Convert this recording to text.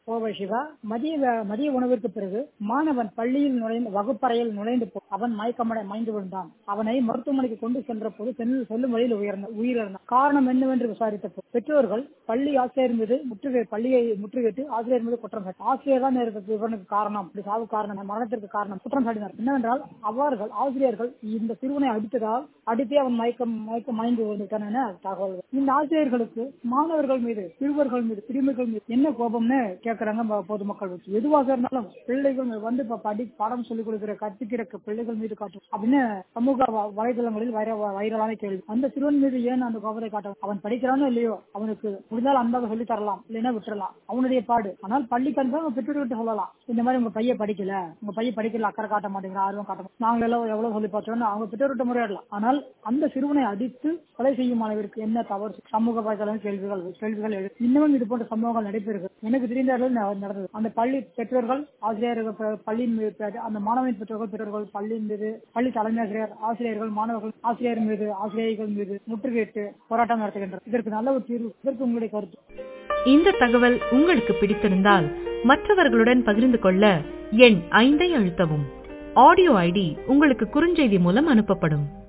கோவை சிவா மதிய வே- மதிய உணவிற்கு பிறகு மாணவன் பள்ளியில் நுழைந்து வகுப்பறையில் நுழைந்து போ- அவன் மயக்கமடை மைந்து விழுந்தான் அவனை மருத்துவமனைக்கு கொண்டு சென்ற போது செல்- செல்லும் வழியில் உயர்ந்த உயிரிழந்தான் காரணம் என்னவென்று விசாரித்த போது பெற்றோர்கள் பள்ளி ஆசிரியர் மீது முற்றுகை பள்ளியை முற்றுகையிட்டு ஆசிரியர் மீது குற்றம் சாட்டி ஆசிரியர் தான் இதற்கு இவனுக்கு காரணம் இப்படி சாவு காரணம் மரணத்திற்கு காரணம் குற்றம் சாட்டினார் என்னவென்றால் அவர்கள் ஆசிரியர்கள் இந்த சிறுவனை அடித்ததால் அடித்தே அவன் மயக்கம் மயக்கம் மயங்கி விழுந்துட்டான் என தகவல் இந்த ஆசிரியர்களுக்கு மாணவர்கள் மீது சிறுவர்கள் மீது சிறுமிகள் மீது என்ன கோபம்னு கேட்கறாங்க ம- பொதுமக்கள் வச்சு எதுவாக இருந்தாலும் பிள்ளைகள் வந்து இப்ப படி பாடம் சொல்லிக் கொடுக்கிற கற்பிக்கிற க- பிள்ளைகள் மீது காட்டும் அப்படின்னு சமூக வ- வலைதளங்களில் வைர- வைரலான கேள்வி அந்த சிறுவன் மீது ஏன் அந்த கோபத்தை காட்டும் அவன் படிக்கிறானோ இல்லையோ அவனுக்கு முடிந்தால் அன்பாக சொல்லி தரலாம் இல்லைன்னா விட்டுறலாம் அவனுடைய பாடு ஆனால் பள்ளி கண்பா பெற்றோர்கிட்ட சொல்லலாம் இந்த மாதிரி உங்க பையன் படிக்கல உங்க பையன் படிக்கல அக்கறை காட்ட மாட்டேங்கிற ஆர்வம் காட்ட மாட்டேங்கிறான். நாங்க எல்லாம் எவ்வளவு சொல்லி பார்த்தோம்னு அவங்க பெற்றோர்கிட்ட முறையிடலாம் ஆனால் அந்த சிறுவனை அடித்து கொலை செய்யும் அளவிற்கு என்ன தவறு சமூக வலைதளம் கேள்விகள் கேள்விகள் எழு இன்னமும் இது போன்ற சம்பவங்கள் நடைபெறுகிறது எனக்கு தெரிந்த அளவில் ந- நடந்தது அந்த பள்ளி பெற்றோர்கள் ஆசிரியர்கள் ப- பள்ளியின் மீது ப- அந்த மாணவன் பெற்றோர்கள் பெற்றோர்கள் பள்ளியின் மீது பள்ளி தலைமை ஆசிரியர் ஆசிரியர்கள் மாணவர்கள் ஆசிரியர் மீது ஆசிரியர்கள் மீது முற்றுகையிட்டு போராட்டம் நடத்துகின்றனர் இதற்கு நல்ல ஒரு தீர்வு இதற்கு உங்களுடைய கருத்து இந்த தகவல் உங்களுக்கு பிடித்திருந்தால் மற்றவர்களுடன் பகிர்ந்து கொள்ள எண் ஐந்தை அழுத்தவும் ஆடியோ ஐடி உங்களுக்கு குறுஞ்செய்தி மூலம் அனுப்பப்படும்